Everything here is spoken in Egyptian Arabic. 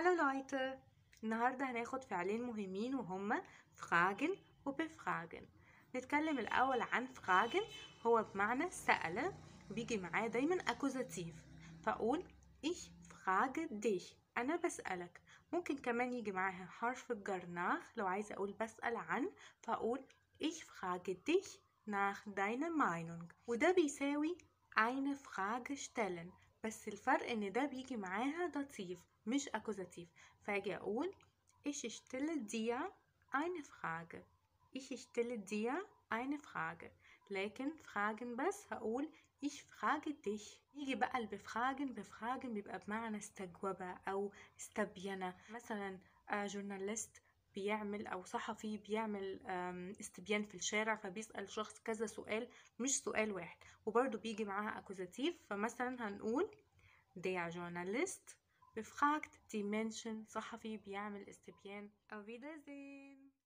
هلو لايتر النهاردة هناخد فعلين مهمين وهما fragen و befragen نتكلم الأول عن fragen هو بمعنى سأل وبيجي معاه دايما أكوزاتيف فأقول ich frage dich أنا بسألك ممكن كمان يجي معاها حرف الجر nach لو عايزة أقول بسأل عن فأقول ich frage dich nach deiner Meinung وده بيساوي eine Frage stellen بس الفرق ان ده بيجي معاها داتيف مش اكوزاتيف فاجي اقول ich stelle dir eine Frage ich stelle dir eine Frage لكن fragen بس هقول ich frage dich يجي بقى البفراجن بفراجن بيبقى بمعنى استجوبة أو استبينة مثلا جورناليست بيعمل أو صحفي بيعمل استبيان في الشارع فبيسأل شخص كذا سؤال مش سؤال واحد وبرضه بيجي معاها أكوزاتيف فمثلا هنقول der Journalist befragt die Menschen صحفي بيعمل استبيان auf Wiedersehen